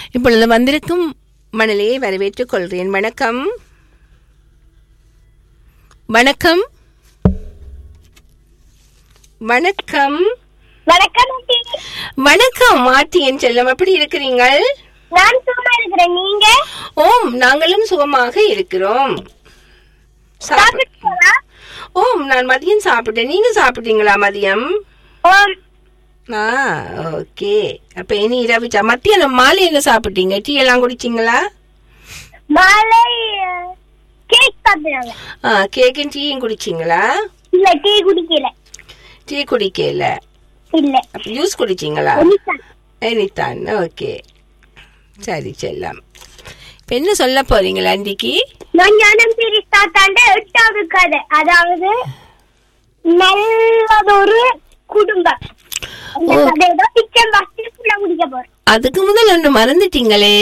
இப்பொழுது வந்திருக்கும் மணலியை வரவேற்றுக் கொள்கிறேன் வணக்கம் வணக்கம் வணக்கம் வணக்கம் ஆண்டி. வணக்கம் மாட்டி என் செல்லம் எப்படி இருக்கிறீங்கள் நான் சும்மா இருக்கிறேன் நீங்க ஓம் நாங்களும் சுகமாக இருக்கிறோம் சாப்பிட்- சாப்பிட்டீங்களா ஓம் நான் மதியம் சாப்பிட்டேன் நீங்க சாப்பிட்டீங்களா மதியம் ஓம் ஆ ஓகே அப்ப இனி இரவு சா- மத்தியானம் மாலை என்ன சாப்பிட்டீங்க டீ எல்லாம் குடிச்சீங்களா மாலை அஹ், கேக் சாப்பிடுறாங்க ஆ கேக்கும் டீயும் குடிச்சீங்களா இல்ல டீ குடிக்கல டீ குடிக்கல இல்ல அப்ப ஜூஸ் குடிச்சீங்களா ஒன்னிதான். எனித்தான் ஓகே சரி செல்லம் இப்ப என்ன சொல்ல போறீங்களா அன்றைக்கு நான் ஞானம் சீரிஸ் தாத்தாண்ட எட்டாவது கதை அதாவது நல்லதொரு குடும்பம் அந்த ஓ. கதையோட பிச்சம் வாசிக்குள்ள முடிக்க போறேன் அதுக்கு முதல் ஒன்று மறந்துட்டீங்களே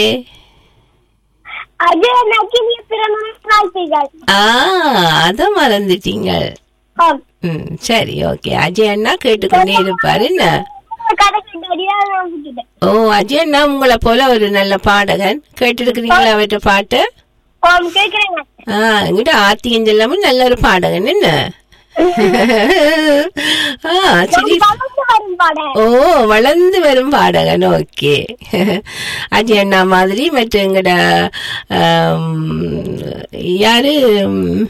அது நக்கினிய பிறந்த வாழ்த்துகள் ஆ அத மறந்துட்டீங்க ஆம். ம் சரி ஓகே அஜய் அண்ணா கேட்டுக்கொண்டே இருப்பாரு என்ன கதை கேட்டபடியா நான் விட்டுட்டேன் ஓ அஜய் அண்ணா உங்களை போல ஒரு நல்ல பாடகன் கேட்டுருக்கிறீங்களா அவர்கிட்ட பாட்டு ஆம் கேக்குறேங்க ஆ எங்கிட்ட ஆத்தியம் செல்லாம நல்ல ஒரு பாடகன் என்ன ஆ சரி வளர்ந்து வரும் பாடம் ஓ வளர்ந்து வரும் பாடகன் ஓகே அஜய் அண்ணா மாதிரி மற்ற எங்கட ஆம், யாரு ம்,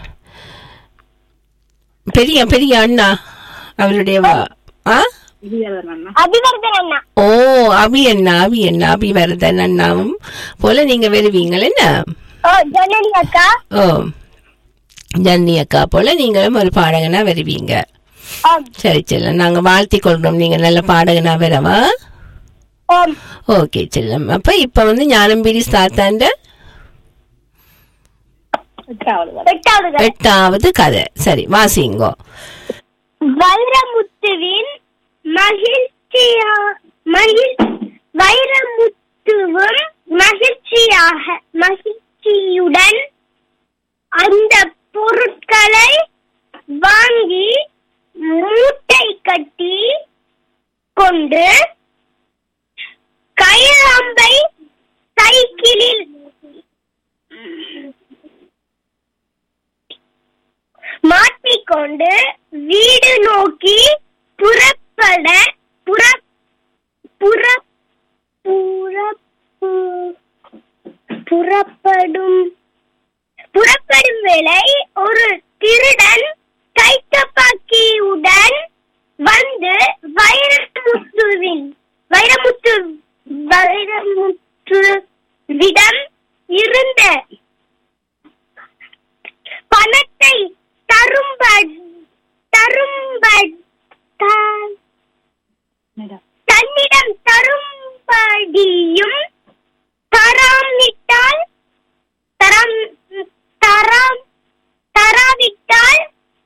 பெரிய பெரிய அண்ணா அவருடைய வா- ஆ அபிவர்தன் அண்ணா ஓ அபி அண்ணா அபி அண்ணா அபிவர்தன் அண்ணாவும் போல நீங்க வருவீங்கள் என்ன ஓ ஜனனி அக்கா ஓ ஜன்னி அக்கா போல நீங்களும் ஒரு பாடகனா வருவீங்க ஆம் சரி செல்லம் நாங்க வாழ்த்தி கொள்றோம் நீங்க நல்ல பாடகனா வரவா ஆம் ஓகே செல்லம் அப்ப இப்ப வந்து ஞானம்பிரி சாத்தாண்ட எட்டாவது கதை. எட்டாவது கதை சரி வாசிங்கோ வைரமுத்துவின் மகிழ்ச்சியா மகிழ் வைரமுத்துவும் மகிழ்ச்சியாக மகிழ்ச்சியுடன் அந்த பொருட்களை வாங்கி மூட்டை கட்டி கொண்டு கையாம்பை சைக்கிளில் மாட்டிக்கொண்டு வீடு நோக்கி புறப்பட புற புற புறப்பு புறப்படும் புறப்படும் வேளை ஒரு திருடன் கைத்தப்பாக்கியுடன் வந்து வைரமுத்துவின் வைரமுத்து வைரமுத்துவிடம் இருந்த பணத்தை தரும்ப தரும்ப த- தன்னிடம் தரும்படியும் தராமிட்டால் தரம் தராம் தராவிட்டால்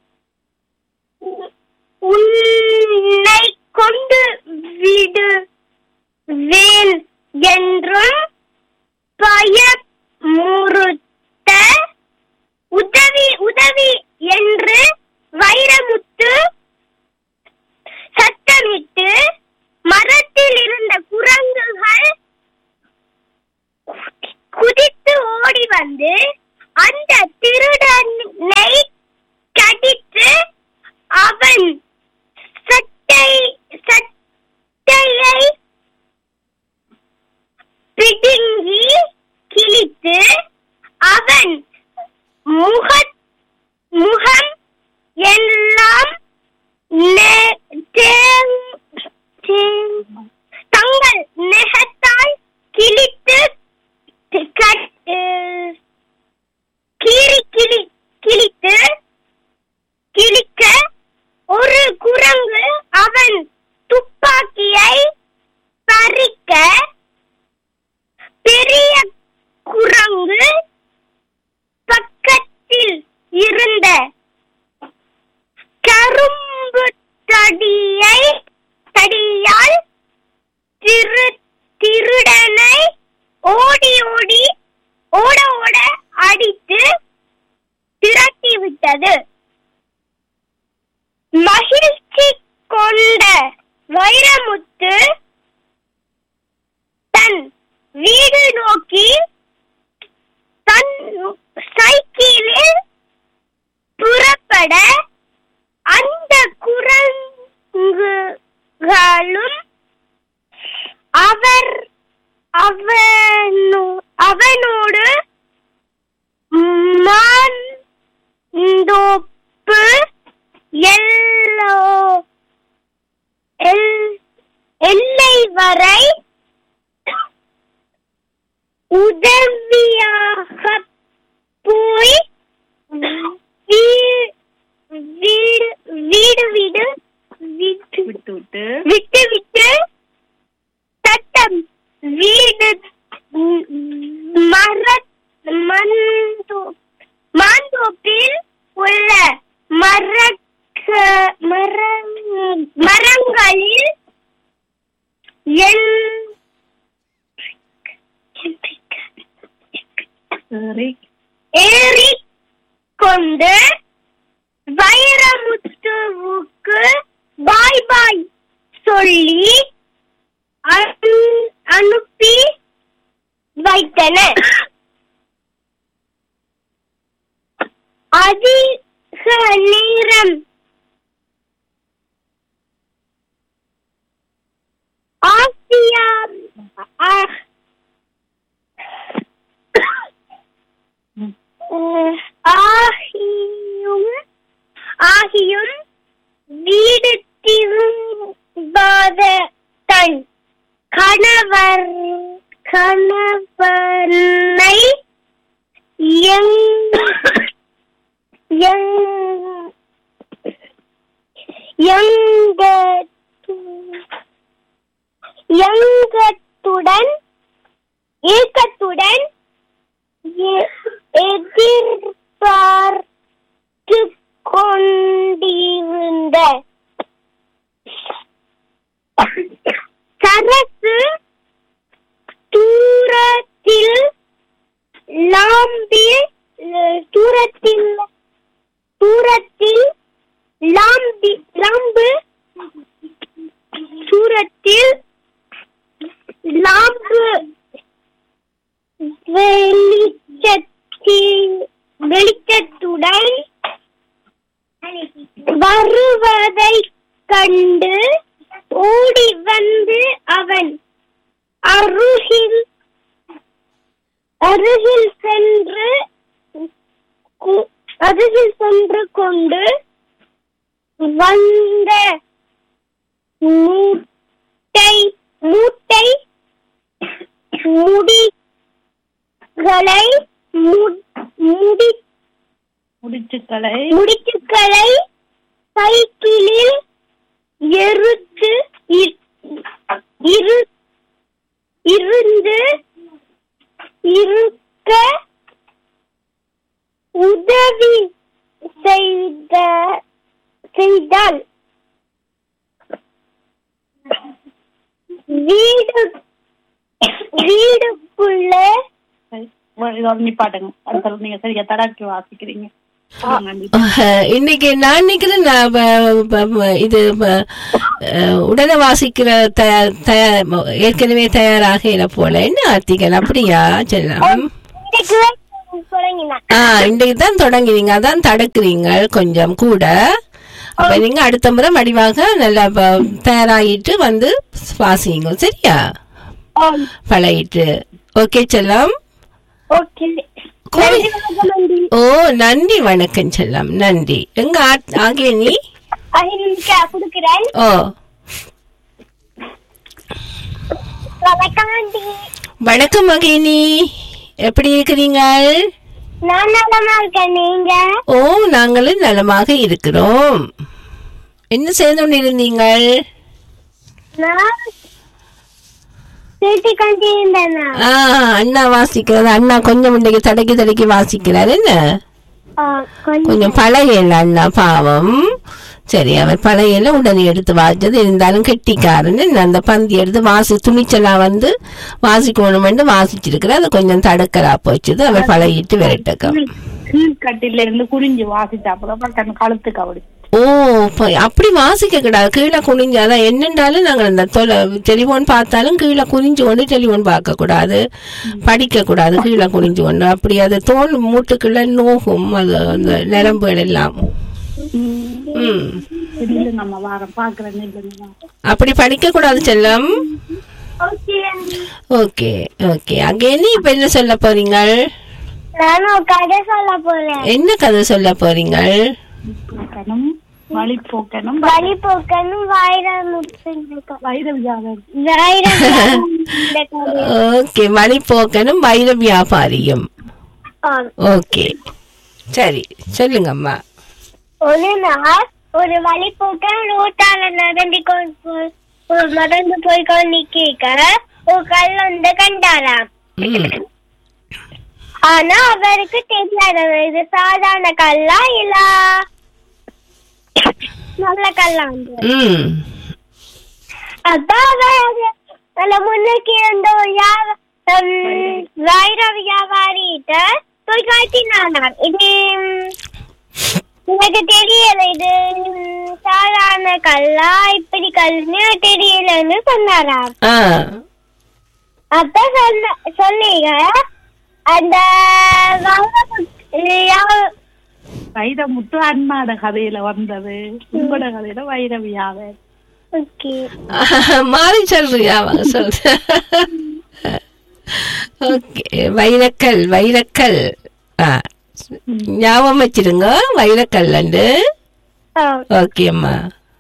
உன்னை கொண்டு விடு வேன் என்றும் பயமுறுத்த உதவி உதவி என்று வைரமுத்து சத்தமிட்டு மரத்தில் இருந்த குரங்குகள் குதித்து ஓடி வந்து அந்த திருடனை கடித்து அவன் சட்டை சட்டையை பிடுங்கி கிழித்து அவன் முக முகம் எல்லாம் நெ- தேங்- தேங்- தங்கள் நெகத்தால் கிழித்து கட்- அஹ், கீறி கிளி கிழித்து கிழிக்க ஒரு குரங்கு அவன் துப்பாக்கியை பறிக்க பெரிய குரங்கு பக்கத்தில் இருந்த கரும்பு தடியை தடியால் திரு திருடனை ஓடி ஓடி ஓட ஓட அடித்து திரட்டி விட்டது மகிழ்ச்சி கொண்ட வைரமுத்து தன் வீ அவனு அவனோடு மாந்தோப்பு எல்லோ எல்- எல்லை வரை உதவியாக போய் வீ- வீடு வீடு வீடு விட்டு விட்டு விட்டு விட்டு விட்டு சட்டம் வீடு ம், மர மந்தோ மாந்தோப்பில் உள்ள மரக்க மரங் மரங்களில் என் சரி ஏறி கொண்டு வைரமுத்துவுக்கு பாய் பாய் சொல்லி அனு- அனுப்பி வைத்தனர் அதிக நேரம் ஆசியா ஆ- ம். அஹ் ஆகியும் ஆகியும் வீடு திரும்பாத தன் கணவர் கணவனை எங் எங்- எங்க- எங்கத்துடன் ஏக்கத்துடன் எ- எதிர்பார்த்து கொண்டிருந்த சரசு தூரத்தில் லாம்பி தூரத்தில் தூரத்தில் லாம்பி லாம்பு தூரத்தில் லாம்பு வெளிச்சத்தில் வெளிச்சத்துடன் வருவதைக் கண்டு ஓடி வந்து அவன் அருகில் அருகில் சென்று கு- அருகில் சென்று கொண்டு வந்த மூட்டை மூட்டை முடிகளை மு- முடி முடிச்சுக்களை முடிச்சுக்களை சைக்கிளில் எருத்து இ- இரு இருந்து இருக்க உதவி செய்த செய்தால் வீடு வீடுக்குள்ளே சரி. இதோட நிப்பாட்டுங்க அடுத்த நீங்க சரியா தடாக்கி வாசிக்கிறீங்க சொல்லுங்க. அஹ், இன்னைக்கு நான் நினைக்கிறேன் நான் வ- வ- வ- இது வ- அஹ், உடனே வாசிக்கிற தயார் தயார் ஏற்கனவே தயாராக போல என்ன ஆர்த்திகன் அப்படியா செல்லம் தொடங்கினான் ஆ இன்றைக்கு தான் தொடங்கினீங்க அதான் தடுக்கிறீங்க கொஞ்சம் கூட அப்ப நீங்க அடுத்த முறை வடிவாக நல்லா ப- தயாராகிட்டு வந்து வாசிங்க சரியா பழகிட்டு ஓகே செல்லம் ஓகே கோவில். நன்றி வணக்கம் நன்றி ஓ நன்றி வணக்கம் செல்லம் நன்றி எங்க ஆ- ஆகிய நீ அஹிம்சா கொடுக்கிறேன் ஓ வணக்கம் ஆண்டி வணக்கம் மகினி எப்படி இருக்கிறீங்க நான் நலமா இருக்கேன் நீங்க ஓ நாங்களும் நலமாக இருக்கிறோம் என்ன செய்து கொண்டிருந்தீங்கள் நான் பேட்டி கொண்டிருந்தேனா ஆ அண்ணா வாசிக்கிறது அண்ணா கொஞ்சம் இன்றைக்கு தடக்கி தடக்கி வாசிக்கிறார் என்ன கொஞ்சம் கொஞ்சம் பழையல அண்ணா பாவம் சரி அவர் பழையல உடனே எடுத்து வாசிச்சது இருந்தாலும் கெட்டிக்காரன்னு அந்த பந்தி எடுத்து வாசி துணிச்சலா வந்து வாசிக்கணுமென்று வாசிச்சிருக்கிற அது கொஞ்சம் தடுக்கலா போச்சுது அவர் பழகிட்டு விரட்டக்கம் கீழ்கட்டில இருந்து குறிஞ்சு வாசிச்சாப்புல கண் கழுத்துக்கு அப்படி ஓ இப்ப அப்படி வாசிக்க கூடாது கீழே குனிஞ்சாதான் என்னண்டாலும் நாங்கள் இந்த தொலை டெலிஃபோன் பார்த்தாலும் கீழே குனிஞ்சு கொண்டு டெலிஃபோன் பார்க்க கூடாது படிக்க கூடாது கீழே குனிஞ்சு கொண்டு அப்படி அது தோல் மூட்டுக்குள்ள நோகும் அது அந்த நரம்புகள் எல்லாம் ம் இல்ல நம்ம வாரம் பாக்குறேன் இல்ல அப்படி படிக்க கூடாது செல்லம் ஓகே ஆண்டி ஓகே ஓகே அங்க என்ன இப்ப என்ன சொல்ல போறீங்க நானும் கதை சொல்ல போறேன் என்ன கதை சொல்ல போறீங்க போக்கணும் வழி போக்கணும் வழிபோக்கனும் வைரமுத்துக்கும் வைரவியாளர் வைரம் இந்த கதை ஓகே மணிப்போக்கனும் வைர வியாபாரியும் ஆம். ஓகே சரி சொல்லுங்கம்மா ஒரு நாள் ஒரு வழிபோக்கன் ரோட்டால நடந்து கொண்டு போ- ஒரு நடந்து போய் கொண்டு நிக்க ஒரு கல் வந்து கண்டாராம் ம் ஆனா அவருக்கு தெரியாது இது சாதாரண கல்லா இல்ல நல்ல கல்லா வந்து ம் அப்ப அவர் அந்த முன்னுக்கு இருந்த ஒரு வியா- ஹம், வைர வியாபாரிகிட்ட போய் காட்டினானாம் இது ம், எனக்கு தெரியல இது ம், சாதாரண கல்லா இப்படி கல்லுன்னு தெரியலன்னு சொன்னாராம் ஆ அப்ப சொன்ன சொன்னீங்க அந்த வைர யா- வைரமுத்து அண்ணாட கதையில வந்தது உங்களோட கதையில வைரவியாளர் ஓகே மாறி சொல்றியா அவங்க சொல்ற ஓகே வைரக்கல் வைரக்கல் ஆ ஞாபகம் வச்சிருங்க வைரக்கல் அண்டு ஆ. ஓகே அம்மா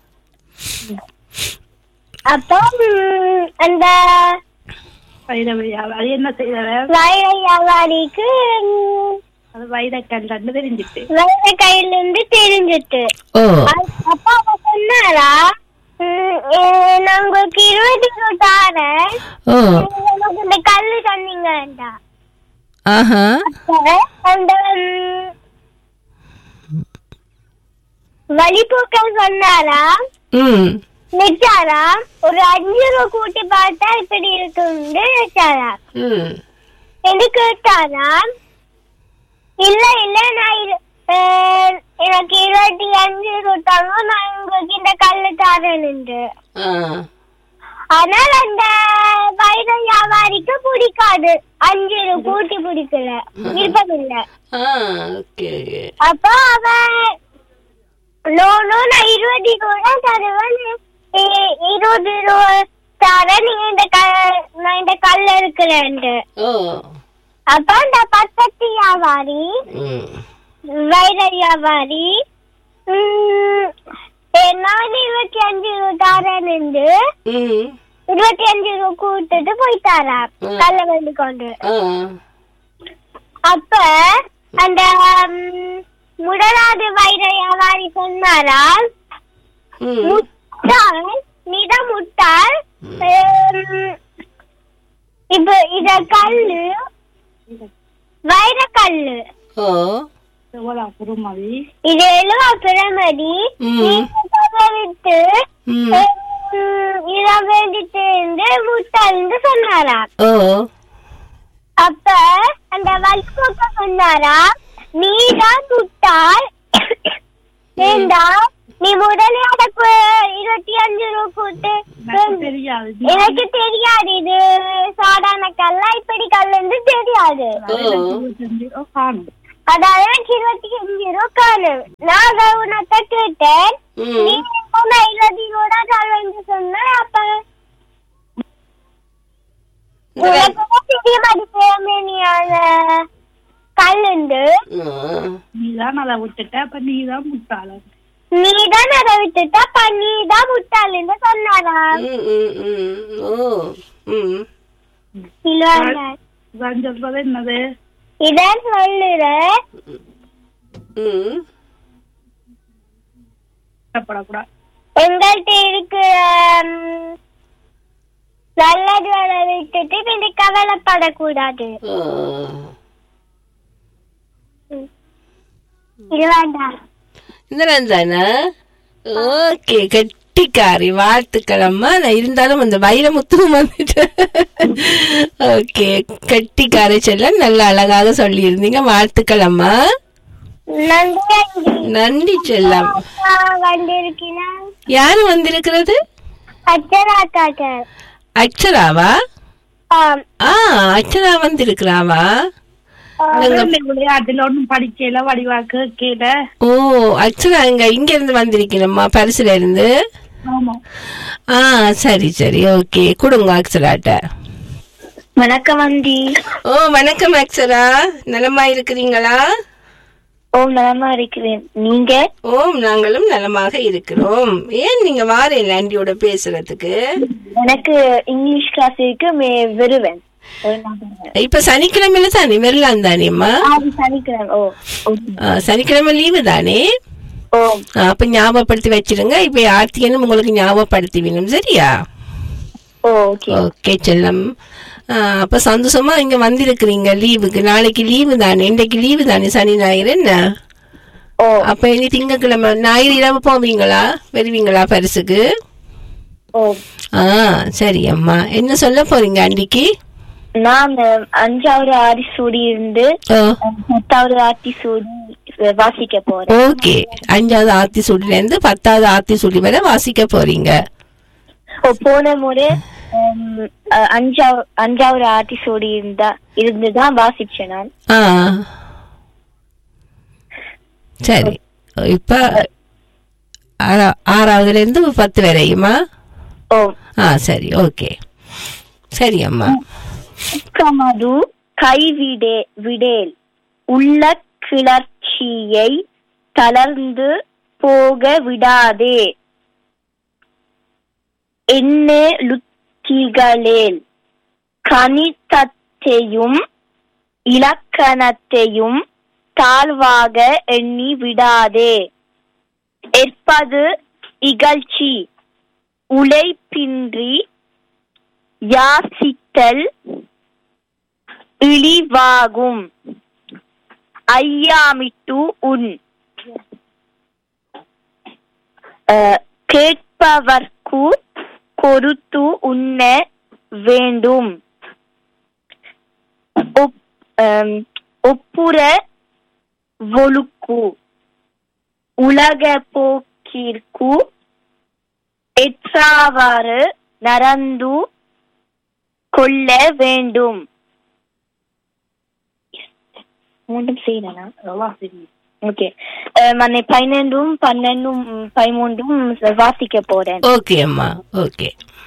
அப்போ ம், அந்த வைரவியாளர் அது என்ன செய்யற வைர வியாபாரிக்கு ம், அது வைரக்கல்லன்னு தெரிஞ்சிட்டு வைர கையில இருந்து தெரிஞ்சிட்டு ஓ அ- அப்ப அவ சொன்னாரா ம், ஏ, நான் உங்களுக்கு இருபது ரூபா தாரேன் ஓ நீங்க எனக்கு இந்த கல்லு தந்தீங்கடா ஆஹா அந்த ம், வழிபோக்கன் சொன்னாரா ம் நிச்சாரா ஒரு அஞ்சு ரூபா கூட்டி பார்த்தா இப்படி இருக்குன்னு நிச்சாரா ம் என்று கேட்டாரா இல்ல இல்ல நான் இரு- அஹ், எனக்கு இருபத்தி அஞ்சு கொடுத்தாங்க நான் உங்களுக்கு இந்த கல்லு தரேன்னு ஆ ஆனால் அந்த வைர வியாபாரிக்கு பிடிக்காது அஞ்சு ரூபா கூட்டி பிடிக்கல விருப்பமில்ல ஆ ஓகே ஓகே அப்ப அவன் லோனு நான் இருபது ரூபா தருவேன் இ- இருபது ரூபா தரேன் நீங்க இந்த க நான் இந்த கல் இருக்கிறேன்ட்டு ஓ அப்ப அந்த பக்கத்து வியாபாரி ம் வைர வியாபாரி உம், ஏ, நான் இருபத்தி அஞ்சு ரூபா தரேன்னு ம் இருபத்தி அஞ்சு ரூபா கூட்டுட்டு போயிட்டாரா ம். கல்ல வந்து கொண்டு ஆ அப்ப அந்த உம், முதலாவது வைர வியாபாரி சொன்னாரா ம் முட்டாள் நீதான் முட்டாள் உம், இப்ப இத கல்லு வைர கல்லு ஓ எவ்வளவு குருமதி இது எழுவா பிரமதி ம். நீங்க விட்டு ம் இத வேண்டிட்டு இருந்து முட்டாள்னு சொன்னாரா ஓ அப்ப அந்த வல்போக்க சொன்னாரா நீதான் முட்டாள் ஏண்டா நீ முதலியாட இருபத்தி அஞ்சு ரூபா கூட்டு எனக்கு தெரியாது எனக்கு தெரியாது இது சாதாரண கல்லா இப்படி கல்லுன்னு தெரியாது இருபத்தஞ்சு ரூபா காணும் அதாவது எனக்கு இருபத்தி அஞ்சு ரூபா காணும் நான் உனத்தை கேட்டேன் ம் நீ என்ன இருபத்தி ரூபா தரேன்னு சொன்ன அப்ப உனக்கு தெரிய மாட்டேங்குமே நீ அந்த கல்லுண்டு ம் நீதான் அதை விட்டுட்ட அப்ப நீதான் முட்டாளர் நீதான் அதை விட்டுட்டா அப்ப நீதான் முட்டாளுன்னு சொன்னாரா ம் ம் ம் ஓ ம் இல்ல இதான் சொல்றது என்னது இதான் சொல்லுறேன் ம் கஷ்டப்படக்கூடாது எங்கள்கிட்ட இருக்கிற ம், நல்லது வர விட்டுட்டு இப்படி கவலைப்படக்கூடாது ஓ இது வேண்டாம் இந்த தானே ஓகே கெட்டிக்காரி வாழ்த்துக்கள் அம்மா நான் இருந்தாலும் அந்த வைரமுத்தும் வந்துட்டு ஓகே கெட்டிக்காரி செல்ல நல்ல அழகாக சொல்லியிருந்தீங்க வாழ்த்துக்கள் அம்மா நன்றி அண்ணி. நன்றி செல்லம் அக்கா வந்திருக்கிறேன் யாரு வந்திருக்கிறது அச்சராக்காக்க அக்ஷராவா ஆம் ஆ அக்ஷரா வந்திருக்கிறாவா விளையாட்டுல ஒண்ணும் படிக்கல வடிவா கேட்கல ஓ அக்ஷரா இங்க இங்க இருந்து வந்திருக்கணும்மா பரிசுல இருந்து ஆமா ஆ சரி சரி ஓகே கொடுங்க அக்ஷராட்ட வணக்கம் அண்டி ஓ வணக்கம் அக்ஷரா நலமா இருக்கிறீங்களா ஓம் நலமா இருக்கிறேன் நீங்க ஓம் நாங்களும் நலமாக இருக்கிறோம் ஏன் நீங்க வாரேன் ஆண்டியோட பேசுறதுக்கு எனக்கு இங்கிலீஷ் கிளாஸ் இருக்கு மே வருவேன் ஒரு நாள் வருவேன். இப்ப சனிக்கிழமையில தானே வரலாம் தானேம்மா அது சனிக்கிழமை ஓ ஓகே. ஆ, சனிக்கிழமை லீவு தானே ஓ ஆ, அப்ப ஞாபகப்படுத்தி வச்சிருங்க இப்ப ஆர்த்தியனும் உங்களுக்கு ஞாபகப்படுத்தி வேணும் சரியா ஓ ஓகே ஓகே செல்லம் ஆ, அப்ப சந்தோஷமா இங்க வந்திருக்கிறீங்க லீவுக்கு நாளைக்கு லீவு தானே இன்றைக்கு லீவு தானே சனி ஞாயிறு என்ன ஓ அப்ப இனி திங்கக்கிழமை ஞாயிறு இரவு போவீங்களா வருவீங்களா பரிசுக்கு ஓ ஆ சரி அம்மா என்ன சொல்ல போறீங்க அன்னைக்கு நான் அந்த அஞ்சாவது ஆதிசூடி இருந்து ஓ பத்தாவது ஆதிசூடி வாசிக்க போறேன் ஓகே அஞ்சாவது ஆத்தி சுடில இருந்து பத்தாவது ஆத்தி சுடி வரை வாசிக்க போறீங்க ஓ போன முறை உம், அஹ், அஞ்சாவது அஞ்சாவது ஆதிசூடி இருந்தா இருந்துதான் வாசிச்சேன் நான் ஆ சரி இப்ப ஆறா- ஆறாவதுல இருந்து பத்து வரையுமா ஓ ஆ சரி ஓகே சரி அம்மா கமது கைவிடே விடேல் உள்ள கிளர்ச்சியை தளர்ந்து போக விடாதே என்னே லுத்திகளேல் கணிதத்தையும் இலக்கணத்தையும் தாழ்வாக எண்ணி விடாதே ஏற்பது இகழ்ச்சி உழைப்பின்றி யாசித்தல் இழிவாகும் ஐயாமிட்டு உன் அஹ், கேட்பவர்க்கு கொடுத்து உண்ண வேண்டும் ஒப்- அம், ஒப்புர ஒழுக்கு உலக போக்கிற்கு எற்றாவாறு நடந்து கொள்ள வேண்டும் மூன்றும் செய்யணும் ஓகே மன்னை பதினெண்டும் பன்னெண்டும் பதிமூன்றும் வாசிக்க போறேன் ஓகே அம்மா ஓகே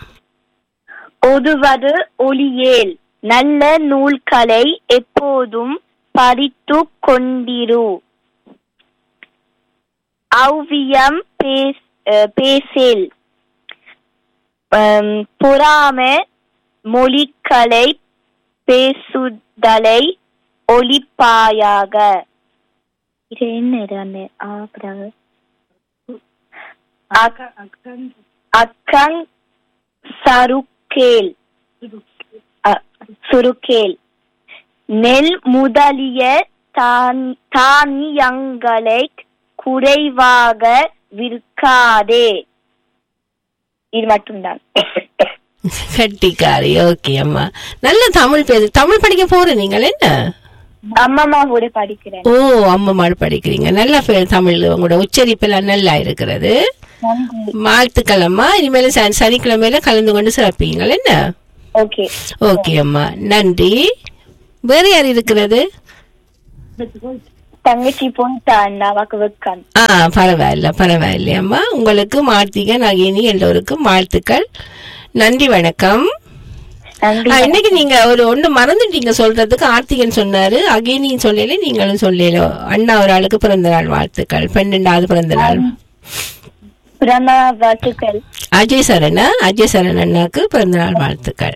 ஓதுவது ஒளியேல் நல்ல நூல்களை எப்போதும் படித்து கொண்டிரு ஔவியம் பேஸ் அஹ், பேசேல் அம், பொறாம மொழிகளை பேசுதலை ஒளிப்பாயாக இது என்ன இது அந்த ஆ, பிறகு அக்கங் சருக்கேல் அ, சுருக்கேல் நெல் முதலிய தான்- தானியங்களை குறைவாக விற்காதே இது மட்டும்தான் கட்டிக்காரி ஓகே அம்மா நல்ல தமிழ் பேசு தமிழ் படிக்க போற நீங்கள் என்ன அம்மா கூட படிக்கிறேன் ஓ அம்மா படிக்கிறீங்க நல்ல பே- தமிழ் உங்களோட உச்சரிப்பெல்லாம் நல்லா இருக்கிறது நன்றி வாழ்த்துக்கள் அம்மா இனிமேல சனி- சனிக்கிழமையில கலந்து கொண்டு சிறப்பீங்கள் என்ன ஓகே ஓகே அம்மா நன்றி வேற யார் இருக்கிறது தங்கச்சி போயிட்டா அண்ணாவாக்கு வைக்கான் ஆ பரவாயில்ல பரவாயில்ல அம்மா உங்களுக்கு மார்த்திக நகினி எல்லோருக்கும் வாழ்த்துக்கள் நன்றி வணக்கம் நன்றி ஆ, இன்னைக்கு நீங்க ஒரு ஒண்ணு மறந்துட்டீங்க சொல்றதுக்கு ஆர்த்திகன் சொன்னாரு அகேனியும் சொல்லல நீங்களும் சொல்லல அண்ணா ஒரு ஆளுக்கு பிறந்த நாள் வாழ்த்துக்கள் பன்னெண்டாவது பிறந்த நாள் பிறந்த வாழ்த்துக்கள் அஜய் சரணா அஜய் சரண் அண்ணாக்கு பிறந்த நாள் வாழ்த்துக்கள்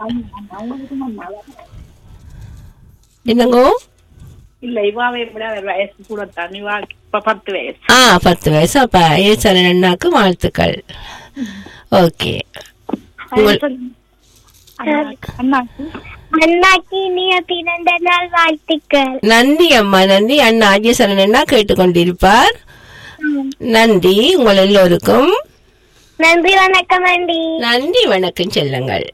என்னங்கோ இல்ல இவாவை விட அவர் வயசு கூட தான் இவா இப்ப பத்து வயசு ஆ பத்து வயசு அப்ப அஜய் சரண் அண்ணாக்கு வாழ்த்துக்கள் ஓகே உங்கள் அண்ணாக்கு அண்ணாக்கு இனிய பிறந்த நாள் வாழ்த்துக்கள் நன்றி அம்மா நன்றி அண்ணா அஜய் சரண் அண்ணா கேட்டுக்கொண்டிருப்பார் நன்றி உங்கள் எல்லோருக்கும் நன்றி வணக்கம் ஆண்டி நன்றி வணக்கம் செல்லுங்கள்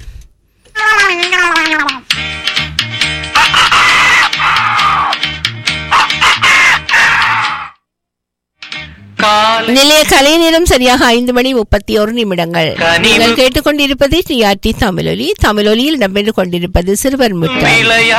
நிலைய கலை நேரம் சரியாக ஐந்து மணி முப்பத்தி ஒரு நிமிடங்கள் நீங்கள் கேட்டுக்கொண்டிருப்பது டிஆர்டி தமிழொலி தமிழொலியில் இடம்பெற்று கொண்டிருப்பது சிறுவர் முற்றம்